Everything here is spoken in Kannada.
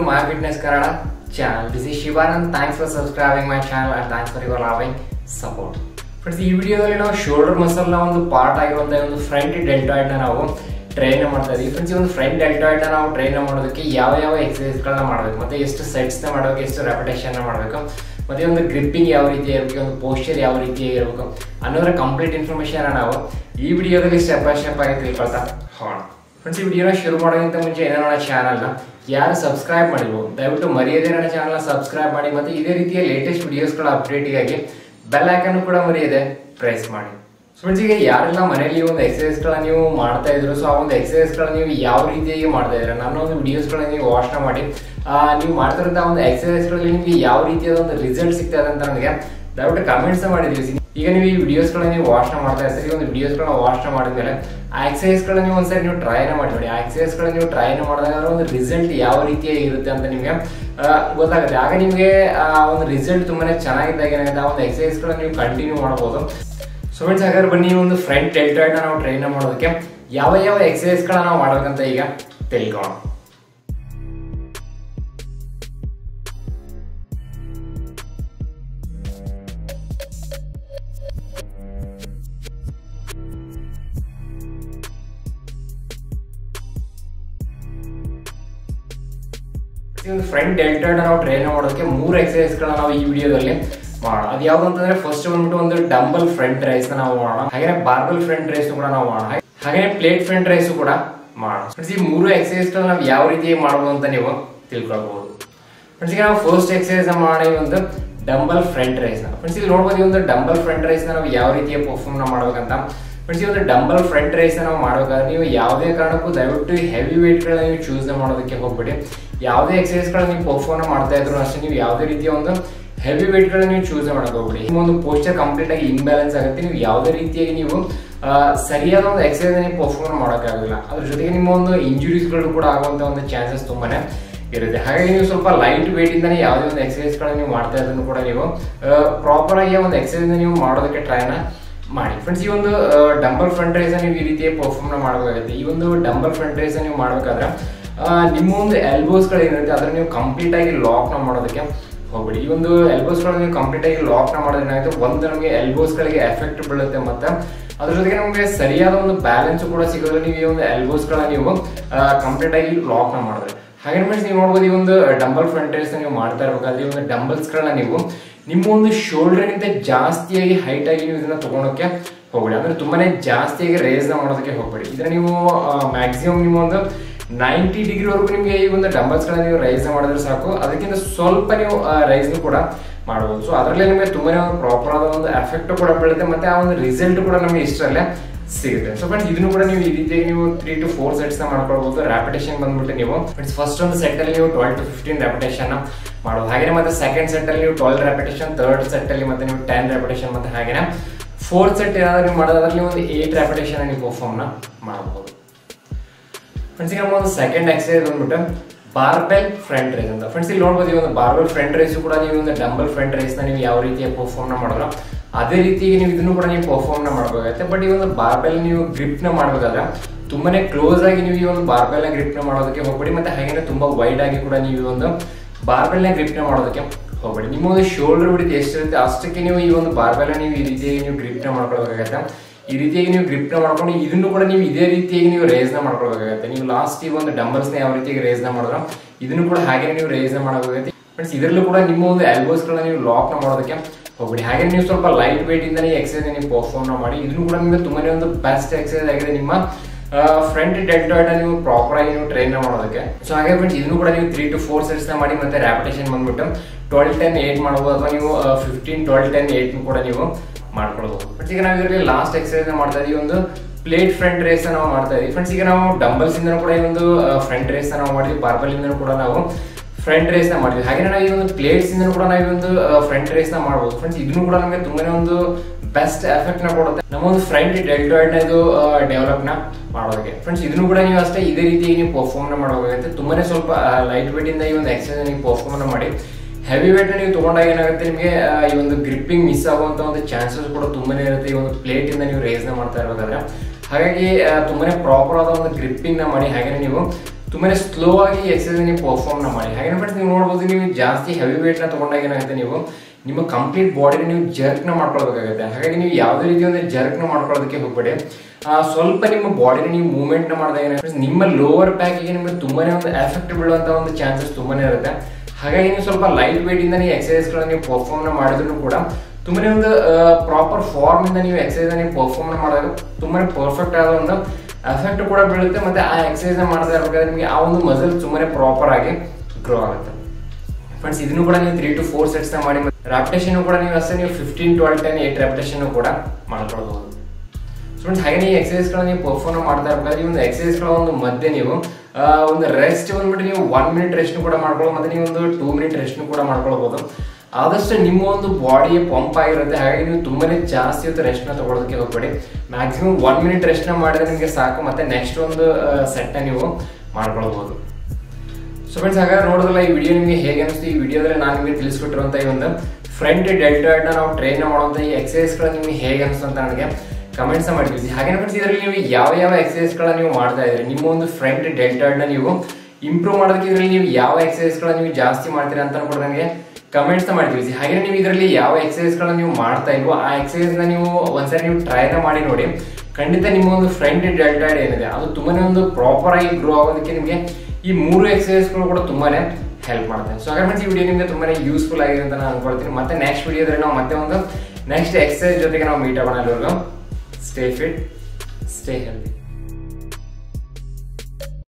My Fitness Kannada channel. This is Shivanand. Thanks for subscribing my channel and thanks for your loving support. Friends ಈ ವಿಡಿಯೋದಲ್ಲಿ ನಾವು ಶೋಲ್ಡರ್ ಮಸಲ್ನ ಒಂದು ಪಾರ್ಟ್ ಆಗಿರುವಂತಹ ಒಂದು ಫ್ರಂಟ್ ಡೆಲ್ಟಾಯ್ಡ್ ನ ನಾವು ಟ್ರೈನ್ ಮಾಡ್ತಾ ಇದೀವಿ ಫ್ರೆಂಡ್ಸ್ ಈ ಒಂದು ಫ್ರಂಟ್ ಡೆಲ್ಟಾಯ್ಡ್ ನ ನಾವು ಟ್ರೈನ್ ಮಾಡೋದಕ್ಕೆ ಯಾವ ಯಾವ ಎಕ್ಸಸೈಸ್ ಗಳನ್ನ ಮಾಡಬೇಕು ಮತ್ತೆ ಎಷ್ಟು ಸೆಟ್ಸ್ ನ ಮಾಡಬೇಕು ಎಷ್ಟು ರೆಪಿಟೇಷನ್ ಮಾಡಬೇಕು ಮತ್ತೆ ಒಂದು ಗ್ರಿಪ್ಪಿಂಗ್ ಯಾವ ರೀತಿ ಇರಬೇಕು ಒಂದು ಪೋಸ್ಚರ್ ಯಾವ ರೀತಿ ಇರಬೇಕು ಅನ್ನೋದ್ರ ಕಂಪ್ಲೀಟ್ ಇನ್ಫಾರ್ಮೇಶನ್ ನಾವು ಈ ವಿಡಿಯೋದಲ್ಲಿ ಸ್ಟೆಪ್ ಬೈ ಸ್ಟೆಪ್ ಆಗಿ ತಿಳ್ಕೊಳ್ತಾ ಹೋಗೋಣ ಫ್ರೆಂಡ್ಸ್ ಈ ವಿಡಿಯೋನ ಶುರು ಮಾಡೋಕ್ಕಿಂತ ಮುಂಚೆ ಏನೋ ನನ್ನ ಚಾನಲ್ನ ಯಾರು ಸಬ್ಸ್ಕ್ರೈಬ್ ಮಾಡಿಲ್ವೋ ದಯವಿಟ್ಟು ಮರೆಯದೆ ನನ್ನ ಚಾನಲ್ನ ಸಬ್ಸ್ಕ್ರೈಬ್ ಮಾಡಿ ಮತ್ತೆ ಇದೇ ರೀತಿಯ ಲೇಟೆಸ್ಟ್ ವಿಡಿಯೋಸ್ಗಳ ಅಪ್ಡೇಟಿಗಾಗಿ ಬೆಲ್ ಐಕನ್ ಕೂಡ ಮರೆಯದೆ ಪ್ರೆಸ್ ಮಾಡಿ ಸೊ ಫ್ರೆಂಡ್ಸ್ ಈಗ ಯಾರೆಲ್ಲ ಮನೆಯಲ್ಲಿ ಒಂದು ಎಕ್ಸಸೈಸ್ಗಳನ್ನ ನೀವು ಮಾಡ್ತಾ ಇದ್ರು ಸೊ ಆ ಒಂದು ಎಕ್ಸಸೈಸ್ಗಳನ್ನ ನೀವು ಯಾವ ರೀತಿಯಾಗಿ ಮಾಡ್ತಾ ಇದ್ರೆ ನನ್ನ ಒಂದು ವಿಡಿಯೋಸ್ಗಳನ್ನ ನೀವು ವಾಚ್ನ ಮಾಡಿ ಆ, ನೀವು ಮಾಡ್ತಿರೋಂಥ ಒಂದು ಎಕ್ಸಸೈಸ್ಗಳಲ್ಲಿ ನಿಮಗೆ ಯಾವ ರೀತಿಯಾದ ಒಂದು ರಿಸಲ್ಟ್ ಸಿಗ್ತಾ ಇದೆ ಅಂತ ನನಗೆ ದಯವಿಟ್ಟು ಕಮೆಂಟ್ಸ್ ಮಾಡಿ ತಿಳಿಸಿ ಈಗ ನೀವು ಈ ವಿಡಿಯೋಸ್ಗಳನ್ನ ನೀವು ವಾಚ್ನ ಮಾಡ್ತಾ ಇರ್ತೀರಿ ಈ ಒಂದು ವಿಡಿಯೋಸ್ಗಳನ್ನ ವಾಚ್ನ ಮಾಡಿದ್ಮೇಲೆ ಆ ಎಕ್ಸಸೈಸ್ಗಳನ್ನ ನೀವು ಒಂದ್ಸರಿ ನೀವು ಟ್ರೈನ ಮಾಡಿ ನೋಡಿ ಆ ಎಕ್ಸಸೈಸ್ಗಳನ್ನ ನೀವು ಟ್ರೈನ ಮಾಡಿದಾಗ ಅದರ ಒಂದು ರಿಸಲ್ಟ್ ಯಾವ ರೀತಿಯಾಗಿ ಇರುತ್ತೆ ಅಂತ ನಿಮಗೆ ಗೊತ್ತಾಗುತ್ತೆ ಆಗ ನಿಮಗೆ ಆ ಒಂದು ರಿಸಲ್ಟ್ ತುಂಬಾನೇ ಚೆನ್ನಾಗಿದ್ದಾಗ ಏನಾಗುತ್ತೆ ಆ ಒಂದು ಎಕ್ಸಸೈಸ್ಗಳನ್ನ ನೀವು ಕಂಟಿನ್ಯೂ ಮಾಡ್ಬೋದು ಸೊ ಫ್ರೆಂಡ್ಸ್ ಹಾಗಾದ್ರೆ ಬನ್ನಿ ಈ ಒಂದು ಫ್ರಂಟ್ ಡೆಲ್ಟಾಯ್ಡ್ ನಾವು ಟ್ರೈನ್ ಮಾಡೋದಕ್ಕೆ ಯಾವ ಯಾವ ಎಕ್ಸಸೈಸ್ಗಳನ್ನ ನಾವು ಮಾಡ್ಬೇಕಂತ ಈಗ ತಿಳ್ಕೋಣ ಈ ಒಂದು ಫ್ರಂಟ್ ಡೆಲ್ಟಾಯ್ಡ್ ನಾವು ಟ್ರೈನ್ ಮಾಡೋದಕ್ಕೆ ಮೂರು ಎಕ್ಸಸೈಸ್ಗಳನ್ನ ನಾವು ಈ ವಿಡಿಯೋದಲ್ಲಿ ಮಾಡೋಣ ಅದು ಯಾವ್ದು ಅಂತಂದ್ರೆ ಫಸ್ಟ್ ಬಂದ್ಬಿಟ್ಟು ಒಂದು ಡಂಬಲ್ ಫ್ರಂಟ್ ರೈಸ್ ನಾವು ಮಾಡೋಣ ಹಾಗೆ ಬಾರ್ಬಲ್ ಫ್ರಂಟ್ ರೈಸ್ ಕೂಡ ನಾವು ಮಾಡೋಣ ಹಾಗೆ ಪ್ಲೇಟ್ ಫ್ರಂಟ್ ರೈಸ್ ಕೂಡ ಮಾಡೋಣ ಫ್ರೆಂಡ್ಸ್ ಈ ಮೂರು ಎಕ್ಸಸೈಸ್ಗಳನ್ನ ನಾವು ಯಾವ ರೀತಿ ಮಾಡ್ಬೋದು ಅಂತ ನೀವು ತಿಳ್ಕೊಳ್ಬಹುದು ಫ್ರೆಂಡ್ಸ್ ಈಗ ನಾವು ಫಸ್ಟ್ ಎಕ್ಸಸೈಸ್ ಮಾಡಿ ಒಂದು ಡಂಬಲ್ ಫ್ರಂಟ್ ರೈಸ್ ನ ಫ್ರೆಂಡ್ಸ್ ಇಲ್ಲಿ ನೋಡ್ಬೋದು ಈ ಒಂದು ಡಂಬಲ್ ಫ್ರಂಟ್ ರೈಸ್ ನಾವು ಯಾವ ರೀತಿಯ ಪರ್ಫಾರ್ಮ್ ನ ಮಾಡ್ಬೇಕಂತ ಫ್ರೆಂಡ್ಸ್ ಈ ಒಂದು ಡಂಬಲ್ ಫ್ರಂಟ್ ರೈಸ್ ನಾವು ಮಾಡಬೇಕಾದ್ರೆ ನೀವು ಯಾವುದೇ ಕಾರಣಕ್ಕೂ ದಯವಿಟ್ಟು ಹೆವಿ ವೇಟ್ ಗಳನ್ನ ನೀವು ಚೂಸ್ ಮಾಡೋದಕ್ಕೆ ಹೋಗ್ಬೇಡಿ ಯಾವುದೇ ಎಕ್ಸಸೈಸ್ ಗಳನ್ನ ನೀವು ಪರ್ಫಾರ್ಮ್ ಮಾಡ್ತಾ ಇದ್ರು ಅಷ್ಟೇ ನೀವು ಯಾವುದೇ ರೀತಿಯ ಒಂದು ಹೆವಿ ವೇಟ್ ಗಳನ್ನ ನೀವು ಚೂಸ್ ಮಾಡಕ್ ಹೋಗ್ಬೇಡಿ ನಿಮ್ಮ ಒಂದು ಪೋಸ್ಚರ್ ಕಂಪ್ಲೀಟ್ ಆಗಿ ಇಂಬ್ಯಾಲೆನ್ಸ್ ಆಗುತ್ತೆ ನೀವು ಯಾವುದೇ ರೀತಿಯಾಗಿ ನೀವು ಆ, ಸರಿಯಾದ ಒಂದು ಎಕ್ಸಸೈಸ್ ನೀವು ಪರ್ಫಾರ್ಮ್ ಮಾಡೋಕ್ಕಾಗಲ್ಲ ಅದ್ರ ಜೊತೆಗೆ ನಿಮ್ಮ ಒಂದು injuries ಗಳು ಕೂಡ ಆಗುವಂತ ಒಂದು ಚಾನ್ಸಸ್ ತುಂಬಾನೇ ಇರುತ್ತೆ ಹಾಗಾಗಿ ನೀವು ಸ್ವಲ್ಪ ಲೈಟ್ ವೇಟ್ ಇಂದಾನೆ ಯಾವುದೇ ಒಂದು ಎಕ್ಸಸೈಸ್ ಗಳನ್ನ ನೀವು ಮಾಡ್ತಾ ಇದ್ರು ಕೂಡ ನೀವು ಪ್ರಾಪರ್ ಆಗಿ ಒಂದು ಎಕ್ಸಸೈಸ್ ನೀವು ಮಾಡೋದಕ್ಕೆ ಟ್ರೈನ ಮಾಡಿ ಫ್ರೆಂಡ್ಸ್ ಈ ಒಂದು ಡಂಬಲ್ ಫ್ರಂಟ್ ರೈಸ್ ನೀವು ಈ ರೀತಿ ಪರ್ಫಾರ್ಮ್ ಮಾಡಬೇಕಾಗುತ್ತೆ ಈ ಒಂದು ಡಂಬಲ್ ಫ್ರಂಟ್ ರೈಸ್ ನೀವು ಮಾಡಬೇಕಾದ್ರೆ ಆ, ನಿಮ್ಮ ಒಂದು ಎಲ್ಬೋಸ್ ಗಳು ಏನಿರುತ್ತೆ ಅದನ್ನ ನೀವು ಕಂಪ್ಲೀಟ್ ಆಗಿ ಲಾಕ್ ನ ಮಾಡೋದಕ್ಕೆ ಹೋಗ್ಬೇಡಿ ಈ ಒಂದು ಎಲ್ಬೋಸ್ ಗಳು ನೀವು ಕಂಪ್ಲೀಟ್ ಆಗಿ ಲಾಕ್ ನ ಮಾಡೋದು ಏನಾಗುತ್ತೆ ಒಂದು ನಮಗೆ ಎಲ್ಬೋಸ್ ಗಳಿಗೆ ಎಫೆಕ್ಟ್ ಬೀಳುತ್ತೆ ಮತ್ತೆ ಅದ್ರ ಜೊತೆಗೆ ನಮಗೆ ಸರಿಯಾದ ಒಂದು ಬ್ಯಾಲೆನ್ಸ್ ಕೂಡ ಸಿಗೋದ್ರೆ ನೀವು ಈ ಒಂದು ಎಲ್ಬೋಸ್ ಗಳನ್ನ ನೀವು ಕಂಪ್ಲೀಟ್ ಆಗಿ ಲಾಕ್ ನ ಮಾಡಿದ್ರೆ ಹಾಗೆ ಫ್ರೆಂಡ್ಸ್ ನೀವು ನೋಡ್ಬೋದು ಈ ಒಂದು ಡಂಬಲ್ ಫ್ರಂಟ್ ರೈಸ್ ನೀವು ಮಾಡ್ತಾ ಇರ್ಬೇಕಾದ್ರೆ ಈ ಒಂದು ಡಂಬಲ್ಸ್ ಗಳನ್ನ ನೀವು ನಿಮ್ಮ ಒಂದು ಶೋಲ್ಡರ್ ಗಿಂತ ಜಾಸ್ತಿಯಾಗಿ ಹೈಟ್ ಆಗಿ ನೀವು ಇದನ್ನ ತಗೊಳಕ್ಕೆ ಹೋಗ್ಬೇಡಿ ಅಂದ್ರೆ ತುಂಬಾನೇ ಜಾಸ್ತಿಯಾಗಿ ರೇಸ್ ನ ಮಾಡೋದಕ್ಕೆ ಹೋಗ್ಬೇಡಿ ಇದನ್ನ ನೀವು ಮ್ಯಾಕ್ಸಿಮಮ್ ನಿಮ್ಮ ಒಂದು ನೈಂಟಿ ಡಿಗ್ರಿ ವರೆಗೂ ನಿಮಗೆ ಈ ಒಂದು ಡಂಬಲ್ಸ್ ಗಳನ್ನ ನೀವು ರೈಸ್ ಮಾಡಿದ್ರೆ ಸಾಕು ಅದಕ್ಕಿಂತ ಸ್ವಲ್ಪ ನೀವು ರೈಸ್ ಕೂಡ ಮಾಡಬಹುದು ಸೊ ಅದರಲ್ಲಿ ನಿಮಗೆ ತುಂಬಾನೇ ಒಂದು ಪ್ರಾಪರ್ ಆದ ಒಂದು ಎಫೆಕ್ಟ್ ಕೂಡ ಬೀಳುತ್ತೆ ಮತ್ತೆ ಆ ಒಂದು ರಿಸಲ್ಟ್ ಕೂಡ ನಮಗೆ ಇಷ್ಟರಲ್ಲೇ ಸಿಗುತ್ತೆ ಸೊ ಫ್ರೆಂಡ್ಸ್ ಇದನ್ನು ಕೂಡ ನೀವು ಈ ರೀತಿಯಾಗಿ ನೀವು ತ್ರೀ ಟು ಫೋರ್ ಸೆಟ್ಸ್ ಮಾಡ್ಕೊಳ್ಬಹುದು ರ್ಯಾಪಿಟೇಷನ್ ಬಂದ್ಬಿಟ್ಟು ನೀವು ಫ್ರೆಂಡ್ಸ್ ಫಸ್ಟ್ ಒಂದು ಸೆಟ್ ಅಲ್ಲಿ ನೀವು ಟ್ವೆಲ್ ಟು ಫಿಫ್ಟೀನ್ ರ್ಯಾಪಿಟೇಷನ್ ಮಾಡೋದು ಹಾಗೆ ಮತ್ತೆ ಸೆಕೆಂಡ್ ಸೆಟ್ ಅಲ್ಲಿ ನೀವು ಟ್ವೆಲ್ ರ್ಯಾಪಿಟೇಷನ್ ಥರ್ಡ್ ಸೆಟ್ ಅಲ್ಲಿ ಮತ್ತೆ ನೀವು ಟೆನ್ ರ್ಯಾಪಿಟೇಷನ್ ಮತ್ತೆ ಹಾಗೆ ಫೋರ್ತ್ ಸೆಟ್ ಏನಾದ್ರು ನೀವು ಮಾಡೋದಾದ್ರೆ ನೀವು ಒಂದು ಏಟ್ ರ್ಯಾಪಿಟೇಷನ್ ನೀವು ಪರ್ಫಾರ್ಮ್ ನ ಮಾಡಬಹುದು ಫ್ರೆಂಡ್ಸ್ ಈಗ ನಮ್ಮ ಒಂದು ಸೆಕೆಂಡ್ ಎಕ್ಸಸೈಸ್ ಬಂದ್ಬಿಟ್ಟು ಬಾರ್ಬೆಲ್ ಫ್ರಂಟ್ ರೈಸ್ ಅಂತ ಫ್ರೆಂಡ್ಸ್ ಇಲ್ಲಿ ನೋಡ್ಬೋದು ಈ ಒಂದು ಬಾರ್ಬೆಲ್ ಫ್ರಂಟ್ ರೈಸ್ ಕೂಡ ನೀವು ಒಂದು ಡಂಬಲ್ ಫ್ರಂಟ್ ರೈಸ್ ನ ನೀವು ಯಾವ ರೀತಿಯ ಪರ್ಫಾರ್ಮ್ ನ ಮಾಡಿದ್ರು ಅದೇ ರೀತಿಯಾಗಿ ನೀವು ಇದನ್ನು ಕೂಡ ನೀವು ಪರ್ಫಾರ್ಮ್ ನ ಮಾಡಬೇಕಾಗುತ್ತೆ ಬಟ್ ಈ ಒಂದು ಬಾರ್ಬೆಲ್ ನೀವು ಗ್ರಿಪ್ ನ ಮಾಡಬೇಕಾದ್ರೆ ತುಂಬಾನೇ ಕ್ಲೋಸ್ ಆಗಿ ನೀವು ಈ ಒಂದು ಬಾರ್ಬೆಲ್ ನ ಗ್ರಿಪ್ ನ ಮಾಡೋದಕ್ಕೆ ಹೋಗ್ಬೇಡಿ ಮತ್ತೆ ಹಾಗೆ ತುಂಬಾ ವೈಡ್ ಆಗಿ ಕೂಡ ನೀವು ಈ ಒಂದು ಬಾರ್ಬೆಲ್ ನ ಗ್ರಿಪ್ ನ ಮಾಡೋದಕ್ಕೆ ಹೋಗ್ಬೇಡಿ ನಿಮ್ಮ ಒಂದು ಶೋಲ್ಡರ್ ಬಿಡಿದ ಎಷ್ಟಿರುತ್ತೆ ಅಷ್ಟಕ್ಕೆ ನೀವು ಈ ಒಂದು ಬಾರ್ಬೆಲ್ ನೀವು ಈ ರೀತಿಯಾಗಿ ನೀವು ಗ್ರಿಪ್ ನ ಮಾಡ್ಕೊಳ್ಬೇಕಾಗತ್ತೆ ಈ ರೀತಿಯಾಗಿ ನೀವು ಗ್ರಿಪ್ ನ ಮಾಡ್ಕೊಂಡು ಇದನ್ನು ಕೂಡ ನೀವು ಇದೇ ರೀತಿಯಾಗಿ ನೀವು ರೇಸ್ ನ ಮಾಡ್ಕೊಳ್ಬೇಕಾಗತ್ತೆ ನೀವು ಲಾಸ್ಟ್ ಈ ಒಂದು ಡಂಬಲ್ಸ್ ನ ಯಾವ ರೀತಿಯಾಗಿ ರೇಸ್ ನ ಮಾಡಿದ್ರು ಇದನ್ನು ಕೂಡ ಹಾಗೆ ನೀವು ರೇಸ್ ನ ಮಾಡಬೇಕಾಗುತ್ತೆ ಫ್ರೆಂಡ್ಸ್ ಇದರಲ್ಲೂ ಕೂಡ ನಿಮ್ಮ ಒಂದು ಎಲ್ಬೋಸ್ ಗಳನ್ನ ನೀವು ಲಾಕ್ ನ ಮಾಡೋದಕ್ಕೆ ಹೋಗ್ಬಿಡಿ ಹಾಗೆ ನೀವು ಸ್ವಲ್ಪ ಲೈಟ್ ವೇಟ್ ಇಂದ ಎಕ್ಸಸೈಸ್ ನೀವು ಪರ್ಫಾರ್ಮ್ ನ ಮಾಡಿ ಇದನ್ನು ಕೂಡ ನಿಮಗೆ ತುಂಬಾನೇ ಒಂದು ಬೆಸ್ಟ್ ಎಕ್ಸಸೈಸ್ ಆಗಿದೆ ನಿಮ್ಮ ಫ್ರಂಟ್ ಡೆಲ್ಟಾಯ್ಡ್ ನೀವು ಪ್ರಾಪರ್ ಆಗಿ ನೀವು ಟ್ರೈನ್ ಮಾಡೋದಕ್ಕೆ ಸೊ ಹಾಗೆ ಫ್ರೆಂಡ್ಸ್ ಇದನ್ನು ಕೂಡ ನೀವು ತ್ರೀ ಟು ಫೋರ್ ಸೆಟ್ಸ್ ನ ಮಾಡಿ ಮತ್ತೆ ರ್ಯಾಪಿಟೇಷನ್ ಬಂದ್ಬಿಟ್ಟು ಟ್ವೆಲ್ ಟೆನ್ ಏಟ್ ಮಾಡಬಹುದು ಅಥವಾ ನೀವು ಫಿಫ್ಟೀನ್ ಟ್ವೆಲ್ ಟೆನ್ ಏಟ್ ಕೂಡ ನೀವು ಮಾಡ್ಕೊಳ್ಬಹುದು ಬಟ್ ಈಗ ನಾವು ಇದರಲ್ಲಿ ಲಾಸ್ಟ್ ಎಕ್ಸಸೈಸ್ ಮಾಡ್ತಾ ಇದೀವಿ ಒಂದು ಪ್ಲೇಟ್ ಫ್ರಂಟ್ ರೇಸ್ ನಾವು ಮಾಡ್ತಾ ಇದೀವಿ ಫ್ರೆಂಡ್ಸ್ ಈಗ ನಾವು ಡಂಬಲ್ಸ್ ಇಂದ ಕೂಡ ಈ ಒಂದು ಫ್ರಂಟ್ ರೇಸ್ ನಾವು ಮಾಡಿದ್ವಿ ಬಾರ್ಬಲ್ ಇಂದ ಕೂಡ ನಾವು ಫ್ರಂಟ್ ರೇಸ್ ನ ಮಾಡಿದ್ವಿ ಹಾಗೆ ನಾವು ಈ ಒಂದು ಪ್ಲೇಟ್ಸ್ ಇಂದ ಕೂಡ ನಾವು ಈ ಒಂದು ಫ್ರಂಟ್ ರೇಸ್ ನ ಮಾಡಬಹುದು ಫ್ರೆಂಡ್ಸ್ ಇದನ್ನು ಕೂಡ ನಮಗೆ ತುಂಬಾನೇ ಒಂದು ಬೆಸ್ಟ್ ಎಫೆಕ್ಟ್ ನ ಕೊಡುತ್ತೆ ನಮ್ಮ ಒಂದು ಫ್ರಂಟ್ ಡೆಲ್ಟಾಯ್ಡ್ ನ ಇದು ಡೆವಲಪ್ ನ ಮಾಡೋದಕ್ಕೆ ಫ್ರೆಂಡ್ಸ್ ಇದನ್ನು ಕೂಡ ನೀವು ಅಷ್ಟೇ ಇದೇ ರೀತಿಯಾಗಿ ನೀವು ಪರ್ಫಾರ್ಮ್ ನ ಮಾಡಬೇಕಾಗುತ್ತೆ ತುಂಬಾನೇ ಸ್ವಲ್ಪ ಲೈಟ್ ವೇಟ್ ಇಂದ ಈ ಒಂದು ಎಕ್ಸಸೈಸ್ ನೀವು ಪರ್ಫಾರ್ಮ್ ನ ಮಾಡಿ ಹೆವಿ ವೇಟ್ ನೀವು ತಗೊಂಡಾಗ ಏನಾಗುತ್ತೆ ನಿಮಗೆ ಆ, ಈ ಒಂದು ಗ್ರಿಪ್ಪಿಂಗ್ ಮಿಸ್ ಆಗುವಂತ ಒಂದು ಚಾನ್ಸಸ್ ಕೂಡ ತುಂಬಾನೇ ಇರುತ್ತೆ ಈ ಒಂದು ಪ್ಲೇಟ್ ಇಂದ ನೀವು ರೇಸ್ ನ ಮಾಡ್ತಾ ಇರಬೇಕಾದ್ರೆ ಹಾಗಾಗಿ ಆ, ತುಂಬಾನೇ ಪ್ರಾಪರ್ ಆದ ಒಂದು ಗ್ರಿಪ್ಪಿಂಗ್ ನ ಮಾಡಿ ಹಾಗೆ ನೀವು ತುಂಬಾನೇ ಸ್ಲೋ ಆಗಿ ಎಕ್ಸಸೈಸ್ ನೀವು ಪರ್ಫಾರ್ಮ್ ಮಾಡಿ ಹಾಗೆ ಫ್ರೆಂಡ್ಸ್ ನೀವು ನೋಡ್ಬೋದು ನೀವು ಜಾಸ್ತಿ ಹೆವಿ ವೇಟ್ ನ ತಗೊಂಡಾಗ ಏನಾಗುತ್ತೆ ನೀವು ನಿಮ್ಮ ಕಂಪ್ಲೀಟ್ ಬಾಡಿನ ನೀವು ಜರ್ಕ್ ನ ಮಾಡ್ಕೊಳ್ಬೇಕಾಗುತ್ತೆ ಹಾಗಾಗಿ ನೀವು ಯಾವುದೇ ರೀತಿ ಒಂದು ಜರ್ಕ್ ನ ಮಾಡ್ಕೊಳ್ಳೋದಕ್ಕೆ ಹೋಗ್ಬೇಡಿ ಆ, ಸ್ವಲ್ಪ ನಿಮ್ಮ ಬಾಡಿನ ನೀವು ಮೂವ್ಮೆಂಟ್ ನ ಮಾಡಿದಾಗ ಏನಾಗುತ್ತೆ ನಿಮ್ಮ ಲೋವರ್ ಬ್ಯಾಕಿಗೆ ನಿಮಗೆ ತುಂಬಾನೇ ಒಂದು ಎಫೆಕ್ಟ್ ಬೀಳುವಂತ ಒಂದು ಚಾನ್ಸಸ್ ತುಂಬಾನೇ ಇರುತ್ತೆ ಹಾಗಾಗಿ ನೀವು ಸ್ವಲ್ಪ ಲೈಟ್ ವೇಟ್ ಇಂದ ನೀವು ಎಕ್ಸಸೈಸ್ ಗಳನ್ನ ನೀವು ಪರ್ಫಾರ್ಮ್ ಮಾಡಿದ್ರು ಕೂಡ ತುಂಬಾನೇ ಒಂದು ಪ್ರಾಪರ್ ಫಾರ್ಮ್ ಇಂದ ನೀವು ಎಕ್ಸಸೈಸ್ ನೀವು ಪರ್ಫಾರ್ಮ್ ಮಾಡಿದಾಗ ತುಂಬಾನೇ ಪರ್ಫೆಕ್ಟ್ ಆದ ಒಂದು ಎಫೆಕ್ಟ್ ಕೂಡ ಬೀಳುತ್ತೆ ಮತ್ತೆ ಆ ಎಕ್ಸಸೈಸ್ ಮಾಡ್ತಾ ಇರಬೇಕಾದ್ರೆ ನಿಮಗೆ ಆ ಒಂದು ಮಸಲ್ ತುಂಬಾನೇ ಪ್ರಾಪರ್ ಆಗಿ ಗ್ರೋ ಆಗುತ್ತೆ ಫ್ರೆಂಡ್ಸ್ ಇದನ್ನು ಕೂಡ ನೀವು ತ್ರೀ ಟು ಫೋರ್ ಸೆಟ್ಸ್ ಮಾಡಿ ರ್ಯಾಪ್ಟೇಷನ್ ಕೂಡ ನೀವು ಅಷ್ಟೇ ನೀವು fifteen twelve ten eight repetition ಕೂಡ ಮಾಡ್ಕೊಳ್ಬಹುದು ಫ್ರೆಂಡ್ಸ್ ಹಾಗೆ ನೀವು ಎಕ್ಸಸೈಸ್ ಗಳನ್ನ ನೀವು ಪರ್ಫಾರ್ಮ್ ಮಾಡ್ತಾ ಇರಬೇಕಾದ್ರೆ ಈ ಒಂದು ಎಕ್ಸಸೈಸ್ ಗಳ ಒಂದು ಮಧ್ಯೆ ನೀವು ಆ, ಒಂದು ರೆಸ್ಟ್ ಬಂದ್ಬಿಟ್ಟು ನೀವು ಒನ್ ಮಿನಿಟ್ ರೆಸ್ಟ್ ಕೂಡ ಮಾಡ್ಕೊಳ್ಳೋದು ಮತ್ತೆ ನೀವು ಒಂದು ಟೂ ಮಿನಿಟ್ ರೆಸ್ಟ್ ಕೂಡ ಮಾಡ್ಕೊಳ್ಬಹುದು ಆದಷ್ಟು ನಿಮ್ಮ ಒಂದು ಬಾಡಿ ಪಂಪ್ ಆಗಿರುತ್ತೆ ಹಾಗಾಗಿ ನೀವು ತುಂಬಾನೇ ಜಾಸ್ತಿ ಹೊತ್ತು ರೆಸ್ಟ್ ನ ತಗೊಳ್ಳೋದಕ್ಕೆ ಹೋಗ್ಬೇಡಿ ಮ್ಯಾಕ್ಸಿಮಮ್ ಒನ್ ಮಿನಿಟ್ ರೆಸ್ಟ್ ನ ಮಾಡಿದ್ರೆ ನಿಮಗೆ ಸಾಕು ಮತ್ತೆ ನೆಕ್ಸ್ಟ್ ಒಂದು ಸೆಟ್ ನ ನೀವು ಮಾಡ್ಕೊಳ್ಬಹುದು ಸೊ ಫ್ರೆಂಡ್ಸ್ ಹಾಗಾದ್ರೆ ನೋಡೋದಲ್ಲ ಈ ವಿಡಿಯೋ ನಿಮಗೆ ಹೇಗೆ ಅನಿಸ್ತು ಈ ವಿಡಿಯೋದಲ್ಲಿ ನಾನು ನಿಮಗೆ ತಿಳಿಸ್ಕೊಟ್ಟಿರುವಂತ ಈ ಒಂದು ಫ್ರಂಟ್ ಡೆಲ್ಟಾಡ್ನ ನಾವು ಟ್ರೈನ್ ಮಾಡುವಂತ ಈ ಎಕ್ಸಸೈಸ್ಗಳು ನಿಮಗೆ ಹೇಗೆ ಅನಿಸ್ತು ಅಂತ ನನಗೆ ಕಮೆಂಟ್ಸ್ ಮಾಡಿ ತಿಳಿಸಿ ಹಾಗೆ ಫ್ರೆಂಡ್ಸ್ ಇದರಲ್ಲಿ ನೀವು ಯಾವ ಯಾವ ಎಕ್ಸಸೈಸ್ಗಳನ್ನ ನೀವು ಮಾಡ್ತಾ ಇದ್ರಿ ನಿಮ್ಮ ಒಂದು ಫ್ರಂಟ್ ಡೆಲ್ಟಾಡ್ನ ನೀವು ಇಂಪ್ರೂವ್ ಮಾಡೋದಕ್ಕೆ ಇದರಲ್ಲಿ ನೀವು ಯಾವ ಎಕ್ಸಸೈಸ್ಗಳನ್ನ ನೀವು ಜಾಸ್ತಿ ಮಾಡ್ತೀರಾ ಅಂತ ಕೂಡ ನನಗೆ ಕಮೆಂಟ್ಸ್ ಮಾಡಿ ತಿಳಿಸಿ ಹಾಗೆ ನೀವು ಇದರಲ್ಲಿ ಯಾವ ಎಕ್ಸಸೈಸ್ಗಳನ್ನ ನೀವು ಮಾಡ್ತಾ ಇಲ್ವೋ ಆ ಎಕ್ಸಸೈಸ್ ನ ನೀವು ಒಂದ್ಸರಿ ನೀವು ಟ್ರೈನ ಮಾಡಿ ನೋಡಿ ಖಂಡಿತ ನಿಮ್ಮ ಒಂದು ಫ್ರಂಟ್ ಡೆಲ್ಟಾಯ್ಡ್ ಏನಿದೆ ಅದು ತುಂಬಾನೇ ಒಂದು ಪ್ರಾಪರ್ ಆಗಿ ಗ್ರೋ ಆಗೋದಕ್ಕೆ ನಿಮಗೆ ಈ ಮೂರು ಎಕ್ಸಸೈಸ್ಗಳು ಕೂಡ ತುಂಬಾನೇ ಹೆಲ್ಪ್ ಮಾಡುತ್ತೆ ಸೊ ಹಾಗೆ ಫ್ರೆಂಡ್ಸ್ ಈ ವಿಡಿಯೋ ನಿಮಗೆ ತುಂಬಾನೇ ಯೂಸ್ಫುಲ್ ಆಗಿದೆ ಅಂತ ನಾನು ಅನ್ಕೊಳ್ತೀನಿ ಮತ್ತೆ ನೆಕ್ಸ್ಟ್ ವಿಡಿಯೋದಲ್ಲಿ ನಾವು ಮತ್ತೆ ಒಂದು ನೆಕ್ಸ್ಟ್ ಎಕ್ಸಸೈಸ್ ಜೊತೆಗೆ ನಾವು ಮೀಟ್ ಆಗೋಣ ಅಲ್ಲಿವರೆಗೂ ಸ್ಟೇ ಫಿಟ್ ಸ್ಟೇ ಹೆಲ್ದಿ